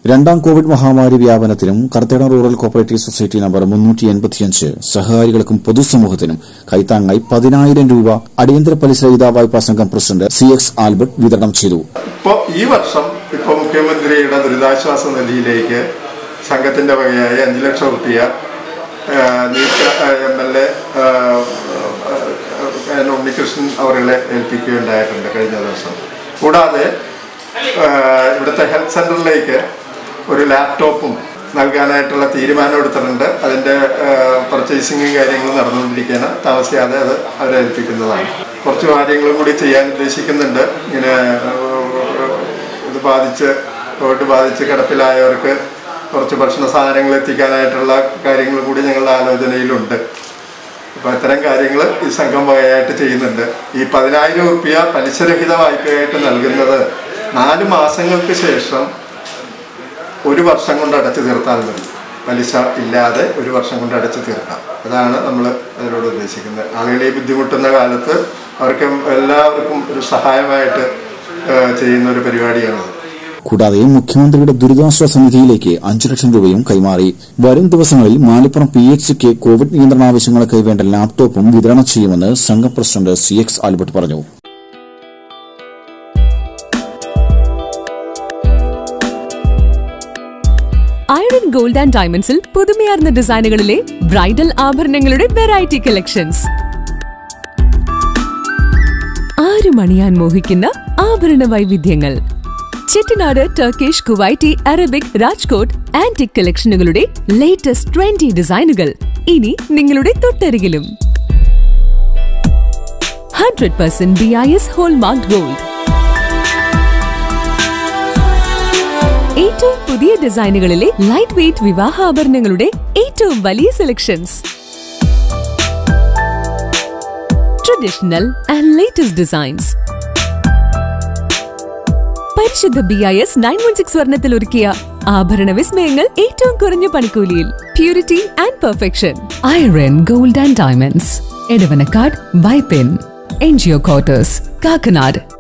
രണ്ടാം കോവിഡ് മഹാമാരി വ്യാപനത്തിനും Karthedam rural cooperative society number മുന്നൂറ്റി എൺപത്തിയഞ്ച് സഹകാരികൾക്കും പൊതുസമൂഹത്തിനും കൈത്താങ്ങായി പതിനായിരം രൂപ അടിയന്തര പലിശ രഹിത വായ്പാ സംഘം പ്രസിഡന്റ് സി എക്സ് ആൽബർട്ട് വിതരണം ചെയ്തു ഇപ്പോൾ ഈ വർഷം ഇപ്പോൾ മുഖ്യമന്ത്രിയുടെ ദുരിതാശ്വാസ നിധിയിലേക്ക് സംഘത്തിന്റെ വകയായി അഞ്ച് ലക്ഷം റുപ്യ നീക്ക എം എൽ എ ഉണ്ണികൃഷ്ണൻ അവരെ ഏൽപ്പിക്കുകയുണ്ടായിട്ടുണ്ട് കഴിഞ്ഞ ദിവസം കൂടാതെ ആ, ഇവിടുത്തെ ഹെൽത്ത് സെന്ററിലേക്ക് ഒരു ലാപ്ടോപ്പും നൽകാനായിട്ടുള്ള തീരുമാനം എടുത്തിട്ടുണ്ട് അതിൻ്റെ പർച്ചേസിങ്ങും കാര്യങ്ങളും നടന്നുകൊണ്ടിരിക്കുകയാണ് താമസിയാതെ അത് അവരെ ഏൽപ്പിക്കുന്നതാണ് കുറച്ച് കാര്യങ്ങളും കൂടി ചെയ്യാൻ ഉദ്ദേശിക്കുന്നുണ്ട് ഇങ്ങനെ ആ, ഇത് ബാധിച്ച് കോവിഡ് ബാധിച്ച് കിടപ്പിലായവർക്ക് കുറച്ച് ഭക്ഷണ സാധനങ്ങൾ എത്തിക്കാനായിട്ടുള്ള കാര്യങ്ങൾ കൂടി ഞങ്ങളുടെ ആലോചനയിലുണ്ട് അപ്പോൾ ഇത്തരം കാര്യങ്ങൾ ഈ സംഘം വകയായിട്ട് ചെയ്യുന്നുണ്ട് ഈ പതിനായിരം റുപ്യ പലിശരഹിത വായ്പയായിട്ട് നൽകുന്നത് നാല് മാസങ്ങൾക്ക് ശേഷം ഒരു വർഷം കൊണ്ട് അടച്ചു തീർത്താൽ മതി പലിശ ഇല്ലാതെ ഒരു വർഷം കൊണ്ട് അടച്ചു തീർക്കാം അതാണ് നമ്മൾ അതിനോട് ഉദ്ദേശിക്കുന്നത് ആളുകൾ ഈ ബുദ്ധിമുട്ടുന്ന കാലത്ത് അവർക്ക് എല്ലാവർക്കും ഒരു സഹായമായിട്ട് ഏഹ്, ചെയ്യുന്ന ഒരു പരിപാടിയാണിത് കൂടാതെ മുഖ്യമന്ത്രിയുടെ ദുരിതാശ്വാസ നിധിയിലേക്ക് അഞ്ചു ലക്ഷം രൂപയും കൈമാറി വരും ദിവസങ്ങളിൽ മാലിപ്പുറം പി എച്ച് സിക്ക് കോവിഡ് നിയന്ത്രണ ആവശ്യങ്ങൾക്ക് വേണ്ട ലാപ്ടോപ്പും വിതരണം ചെയ്യുമെന്ന് സംഘം പ്രസിഡന്റ് സി എക്സ് ആൽബർട്ട് പറഞ്ഞു ഐറൺ ഗോൾഡ് ആൻഡ് ഡയമണ്ട്സിൽ പുതുമയാർന്ന ഡിസൈനുകളിലെ ബ്രൈഡൽ ആഭരണങ്ങളുടെ വെറൈറ്റി കളക്ഷൻസ് ആരും അണിയാൻ മോഹിക്കുന്ന ആഭരണ വൈവിധ്യങ്ങൾ Chettinad Turkish Kuwaiti Arabic Rajkot antique കളക്ഷനുകളുടെ ലേറ്റസ്റ്റ് ട്രെൻഡി ഡിസൈനുകൾ ഇനി നിങ്ങളുടെ തൊട്ടരികിലും hundred percent B I S hallmark gold ഏറ്റവും പുതിയ ഡിസൈനുകളിലെ ലൈറ്റ് വെയ്റ്റ് വിവാഹാഭരണങ്ങളുടെ ഏറ്റവും വലിയ selections traditional and latest designs പരിശുദ്ധ B I S nine one six വർണ്ണത്തിൽ ഒരുക്കിയ ആഭരണ വിസ്മയങ്ങൾ ഏറ്റവും കുറഞ്ഞ പണിക്കൂലിയിൽ purity and perfection Iron gold and diamonds Edavanakkad Vypin NGO quarters Kakkanad